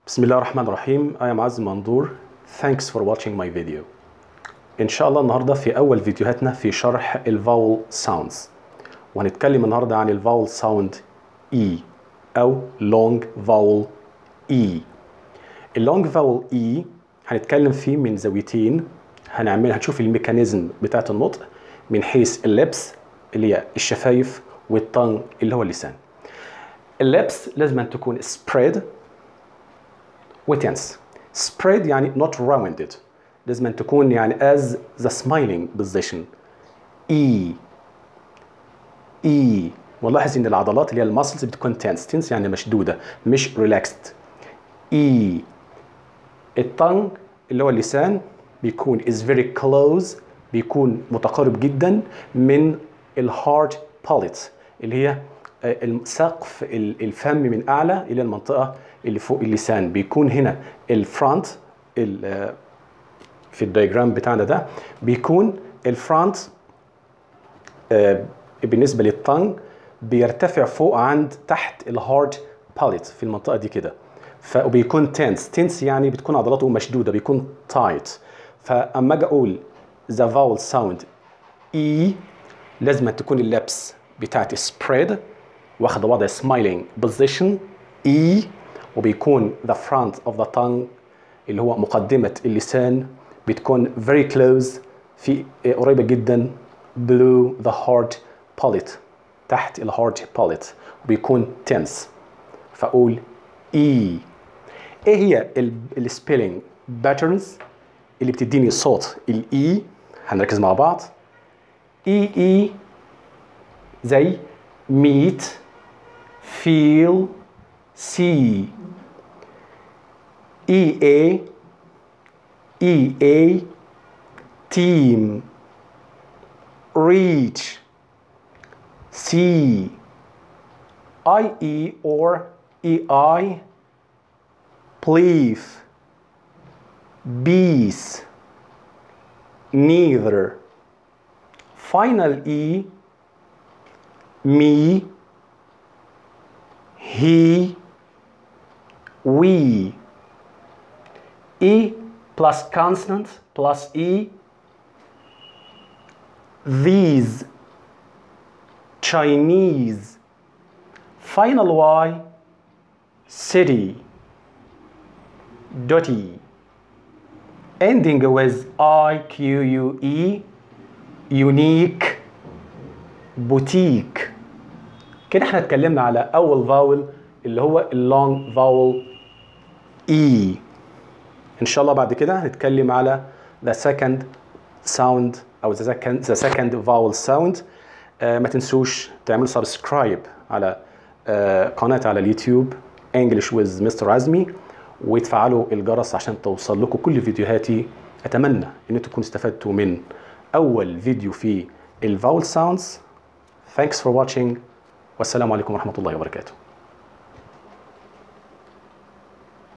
بسم الله الرحمن الرحيم I am عز مندور Thanks for watching my video إن شاء الله النهاردة في أول فيديوهاتنا في شرح الفاول ساوندز وهنتكلم النهاردة عن الفاول ساوند E أو long vowel E اللونج فاول E هنتكلم فيه من زاويتين هنعمل هنشوف الميكانيزم بتاعت النطق من حيث اللبس اللي هي الشفايف والطنج اللي هو اللسان اللبس لازم أن تكون spread وتنس spread يعني not rounded لازم أن تكون يعني as the smiling position E E ونلاحظ ان العضلات اللي هي المسلز بتكون تنس تنس يعني مشدوده مش relaxed E التنج اللي هو اللسان بيكون is very close بيكون متقارب جدا من الهارد باليت اللي هي سقف الفم من اعلى الى المنطقه اللي فوق اللسان بيكون هنا الفرونت في الدايجرام بتاعنا ده بيكون الفرونت بالنسبه للطنج بيرتفع فوق عند تحت الهارد باليت في المنطقه دي كده فبيكون تنس تنس يعني بتكون عضلاته مشدوده بيكون تايت فاما اجي اقول ذا فاول ساوند اي لازم تكون اللبس بتاعتي سبريد واخده وضع سمايلينج بوزيشن اي وبيكون ذا فرونت اوف ذا تانج اللي هو مقدمه اللسان بتكون very close في قريبه جدا below the hard palate تحت الهارد palate وبيكون tense فاقول اي ايه هي السبيلنج باترنز اللي بتديني صوت الاي هنركز مع بعض اي اي زي meet feel see اي اي اي اي team reach see i e or ei please peace neither final e me he we e plus consonant plus e these chinese final y city dotty ending with i q u e unique boutique كده احنا اتكلمنا على اول فاول اللي هو اللونج فاول اي ان شاء الله بعد كده هنتكلم على the second sound او the second the second vowel sound آه ما تنسوش تعملوا سبسكرايب على آه قناه على اليوتيوب انجلش ويز مستر عزمي وتفعلوا الجرس عشان توصل لكم كل فيديوهاتي اتمنى ان انتم تكونوا استفدتوا من اول فيديو في الفاول ساوندز Thanks for watching والسلام عليكم ورحمه الله وبركاته